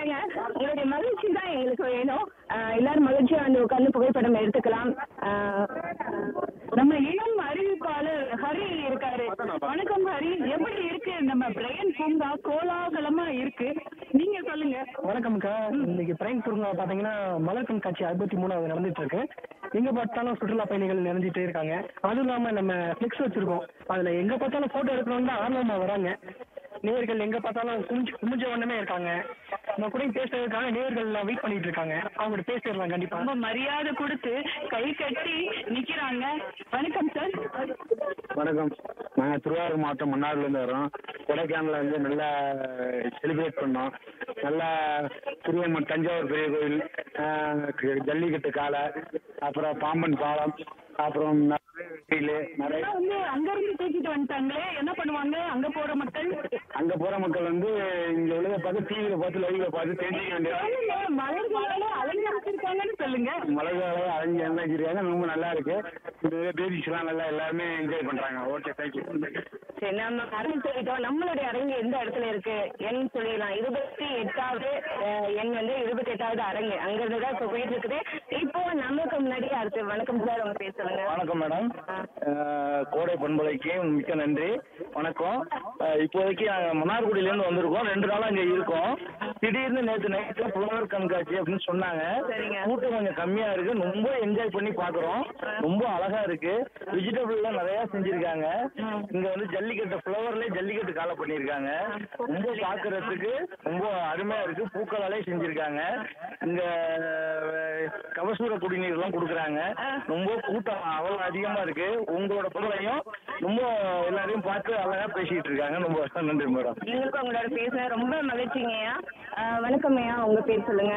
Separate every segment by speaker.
Speaker 1: சொல்லுங்க உங்களுடைய மகிழ்ச்சி தான் எங்களுக்கு வேணும் ஆஹ் எல்லாரும் மகிழ்ச்சியா வந்து உட்கார்ந்து புகைப்படம் எடுத்துக்கலாம் ஆஹ் நம்ம இளம் அறிவிப்பாளர் ஹரி இருக்காரு வணக்கம் ஹரி எப்படி இருக்கு நம்ம பிரையன் பூங்கா கோலாகலமா இருக்கு நீங்க சொல்லுங்க
Speaker 2: வணக்கம்க்கா இன்னைக்கு பிரைன் பூங்கா பாத்தீங்கன்னா மலர் கண்காட்சி அறுபத்தி மூணாவது நடந்துட்டு இருக்கு எங்க பார்த்தாலும் சுற்றுலா பயணிகள் நிறைஞ்சிட்டே இருக்காங்க அதுவும் இல்லாம நம்ம ஃபிளெக்ஸ் வச்சிருக்கோம் அதுல எங்க பார்த்தாலும் போட்டோ எடுக்கணும்னு தான் ஆர்வமா வராங்க நேயர்கள் எங்க பார்த்தாலும் குமிஞ்சு குமிஞ்ச வண்ணமே இருக்காங்க நம்ம கூட பேசுறதுக்காக நேயர்கள் வெயிட் பண்ணிட்டு இருக்காங்க அவங்க பேசிடலாம் கண்டிப்பா
Speaker 1: ரொம்ப மரியாதை கொடுத்து கை கட்டி நிக்கிறாங்க வணக்கம் சார்
Speaker 3: வணக்கம் நாங்கள் திருவாரூர் மாவட்டம் மன்னார்லேருந்து வரோம் கொடைக்கானலில் வந்து நல்லா செலிப்ரேட் பண்ணோம் நல்லா திருவம்மன் தஞ்சாவூர் பெரிய கோயில் ஆஹ் ஜல்லிக்கட்டு காளை அப்புறம் பாம்பன் பாலம் அப்புறம் கோயில் நிறைய
Speaker 1: ஆனா வந்து அங்க இருந்து தூக்கிட்டு வந்துட்டாங்களே என்ன பண்ணுவாங்க அங்க போற மக்கள்
Speaker 3: அங்கே போகிற மக்கள் வந்து இங்கே உள்ளதை பார்த்து டிவியில் பார்த்து லைவில் பார்த்து தெரிஞ்சுக்க வேண்டியது
Speaker 1: சொல்லுங்க, மலர்களால அலங்கரிச்சிருக்காங்கன்னு சொல்லுங்க
Speaker 3: மழை காலம் அலைஞ்சு அலைஞ்சிருக்காங்க ரொம்ப நல்லா இருக்கு பேபிஸ்லாம் நல்லா எல்லாருமே என்ஜாய் பண்ணுறாங்க ஓகே தேங்க்யூ
Speaker 1: சரி நம்ம அரங்கு சொல்லிட்டோம் நம்மளுடைய அரங்கு எந்த இடத்துல இருக்கு எண் சொல்லிடலாம் இருபத்தி எட்டாவது அஹ், எண் வந்து இருபத்தி எட்டாவது அரங்கு அங்கிருந்து தான் இப்போ போயிட்டு இருக்குது இப்போ நமக்கு முன்னாடி அடுத்து வணக்கம் சார் உங்க பேர் சொல்லுங்க
Speaker 3: வணக்கம் மேடம் அஹ், கோடை பண்பலைக்கு மிக்க நன்றி வணக்கம் அஹ், இப்போதைக்கு நாங்கள் மன்னார்குடியிலேருந்து வந்திருக்கோம் ரெண்டு நாளாக இங்கே இருக்கோம் திடீர்னு நேற்று நைட்டில் புலவர் கண்காட்சி அப்படின்னு சொன்னாங்க
Speaker 1: சரிங்க.
Speaker 3: கூட்டம் கொஞ்சம் கம்மியாக இருக்கு ரொம்ப என்ஜாய் பண்ணி பார்க்குறோம் ரொம்ப அழகா இருக்கு வெஜிடபிள்லாம் நிறையா செஞ்சுருக்காங்க இங்கே வந்து ஜல்லிக்கட்டு ஃப்ளவர்லேயே ஜல்லிக்கட்டு காலை பண்ணியிருக்காங்க ரொம்ப பார்க்கறதுக்கு ரொம்ப அருமையாக இருக்கு பூக்களாலே செஞ்சுருக்காங்க இங்கே கபசூர குடிநீர்லாம் கொடுக்குறாங்க ரொம்ப கூட்டம் அவ்வளோ அதிகமாக இருக்கு உங்களோட பொருளையும் ரொம்ப எல்லாரையும் பார்த்து அழகாக பேசிட்டு இருக்காங்க ரொம்ப நன்றி மேடம்
Speaker 1: எங்களுக்கும் உங்களோட பேச ரொம்ப மகிழ்ச்சிங்கய்யா அஹ், வணக்கம் ஐயா உங்க பேர் சொல்லுங்க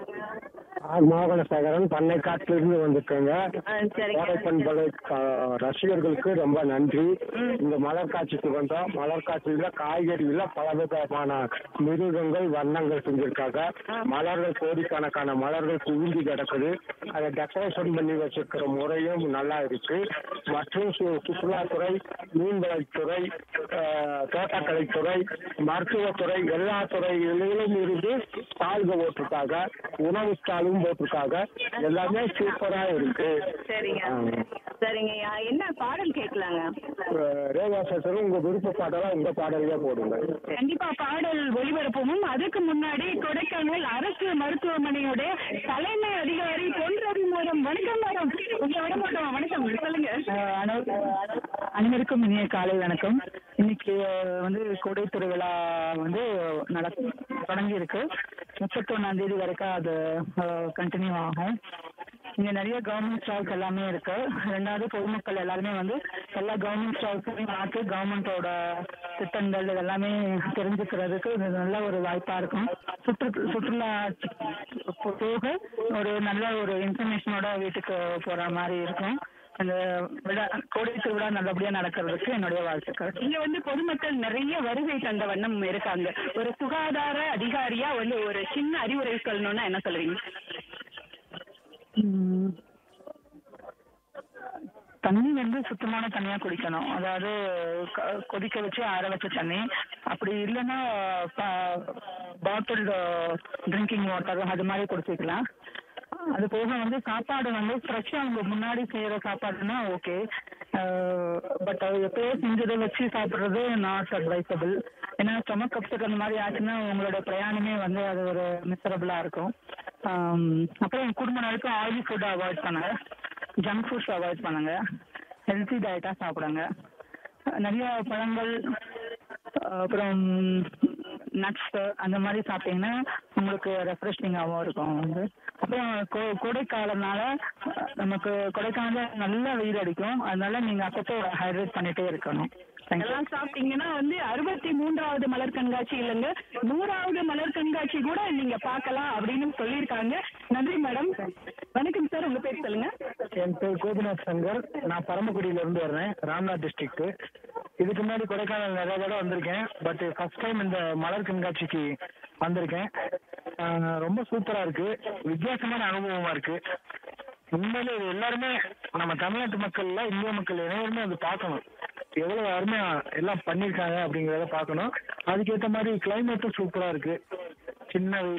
Speaker 2: மோகனசேகரன் பண்ணை காட்டிலிருந்து வந்திருக்கேங்க
Speaker 1: அஹ், சரிங்க
Speaker 2: கோடை பண்பலை அஹ், ரசிகர்களுக்கு ரொம்ப நன்றி இந்த மலர் காட்சிக்கு வந்தோம் மலர் காட்சியில காய்கறியில பல விதமான மிருகங்கள் வண்ணங்கள் செஞ்சிருக்காங்க மலர்கள் கோடிக்கணக்கான மலர்கள் குவிஞ்சு கிடக்குது அதை டெக்கரேஷன் பண்ணி வச்சிருக்கிற முறையும் நல்லா இருக்கு மற்றும் சு- சுற்றுலாத்துறை மீன்வளத்துறை அஹ், தோட்டக்கலைத்துறை மருத்துவத்துறை எல்லா துறைகளிலும் இருந்து ஸ்டால்கள் போட்டிருக்காங்க உணவு ஸ்டாலும் போட்டிருக்காங்க எல்லாமே சூப்பரா இருக்கு
Speaker 1: சரிங்க
Speaker 2: ஆ.
Speaker 1: சரிங்கய்யா என்ன பாடல் கேட்கலாங்க
Speaker 2: அஹ் ரேவா சார் உங்க விருப்ப பாடலா உங்க பாடலையே போடுங்க
Speaker 1: கண்டிப்பா பாடல் ஒளிபரப்பவும் அதுக்கு முன்னாடி கொடைக்கானல் அரசு மருத்துவமனையோட தலைமை அதிகாரி பொன் ரவி மேடம் வணக்கம் மேடம் உங்க விட மாட்டோம் வணக்கம் சொல்லுங்க
Speaker 4: அனைவருக்கும் இனிய காலை வணக்கம் இன்னைக்கு அஹ், வந்து கோடை திருவிழா வந்து நட தொடங்கி இருக்கு முப்பத்தொன்னாம் தேதி வரைக்கும் அது கண்டினியூ ஆகும் இங்க நிறைய கவர்மெண்ட் ஸ்டால்ஸ் எல்லாமே இருக்கு ரெண்டாவது பொதுமக்கள் எல்லாருமே வந்து எல்லா கவர்மெண்ட் ஸ்டால்ஸையும் பார்த்து கவர்மெண்டோட திட்டங்கள் இது எல்லாமே தெரிஞ்சுக்கிறதுக்கு இது நல்ல ஒரு வாய்ப்பா இருக்கும் சுற்று சுற்றுலா போ- போக ஒரு நல்ல ஒரு இன்ஃபர்மேஷனோட வீட்டுக்கு போற மாதிரி இருக்கும் அந்த விழா கோடை திருவிழா நல்லபடியா நடக்கிறதுக்கு என்னுடைய வாழ்த்துக்கள்
Speaker 1: இங்க வந்து பொதுமக்கள் நிறைய வருகை தந்த வண்ணம் இருக்காங்க ஒரு சுகாதார அதிகாரியா வந்து ஒரு சின்ன அறிவுரை சொல்லணும்னா என்ன சொல்றீங்க
Speaker 4: உம், தண்ணி வந்து சுத்தமான தண்ணியா குடிக்கணும் அதாவது க- கொதிக்க வச்சு ஆற வச்ச தண்ணி அப்படி இல்லைன்னா பாட்டில் ட்ரிங்கிங் வாட்டர் அது மாதிரி குடிச்சிக்கலாம் அது போக வந்து சாப்பாடு வந்து ஃப்ரெஷ்ஷாக அவங்க முன்னாடி செய்கிற சாப்பாடுனா ஓகே பட் எப்பயோ செஞ்சதை வச்சு சாப்பிட்றது நாட் அட்வைசபிள் ஏன்னா ஸ்டொமக் அப்செட் அந்த மாதிரி ஆச்சுன்னா உங்களோட பிரயாணமே வந்து அது ஒரு மிசரபிளாக இருக்கும் ஆம், அப்புறம் குடும்ப நாளுக்கு ஆயிலி ஃபுட் அவாய்ட் பண்ணுங்க ஜங்க் ஃபுட்ஸ் அவாய்ட் பண்ணுங்க ஹெல்த்தி டயட்டாக சாப்பிடுங்க நிறைய பழங்கள் அப்புறம் நட்ஸ் அந்த மாதிரி சாப்பிட்டீங்கன்னா உங்களுக்கு ரெஃப்ரெஷிங்காகவும் இருக்கும் வந்து அப்புறம் கோ- கோடைக்காலம்னால அஹ், நமக்கு கொடைக்கானல நல்ல வெயில் அடிக்கும் அதனால நீங்க அப்பப்போ ஹைட்ரேட் பண்ணிட்டே இருக்கணும் தேங்க்யூ
Speaker 1: எல்லாம் சாப்பிட்டீங்கன்னா வந்து அறுபத்தி மூன்றாவது மலர் கண்காட்சி இல்லைங்க நூறாவது மலர் கண்காட்சி கூட நீங்க பார்க்கலாம் அப்படின்னு சொல்லியிருக்காங்க நன்றி மேடம் வணக்கம் சார் உங்க பேர் சொல்லுங்க
Speaker 2: என் பேர் கோபிநாத் சங்கர் நான் பரமக்குடியில இருந்து வர்றேன் ராம்நாத் டிஸ்ட்ரிக்ட் இதுக்கு முன்னாடி கொடைக்கானல் நிறைய தடவை வந்திருக்கேன் பட் ஃபர்ஸ்ட் டைம் இந்த மலர் கண்காட்சிக்கு வந்திருக்கேன் ஆஹ் ரொம்ப சூப்பரா இருக்கு வித்தியாசமான அனுபவமா இருக்கு உண்மையிலே இது எல்லாருமே நம்ம தமிழ்நாட்டு மக்கள்ல இந்திய மக்கள் எல்லாருமே அது பார்க்கணும் எவ்வளவு அருமையா எல்லாம் பண்ணியிருக்காங்க அப்படிங்கிறத பார்க்கணும் அதுக்கேற்ற மாதிரி கிளைமேட்டும் சூப்பரா இருக்கு சின்ன வெயில்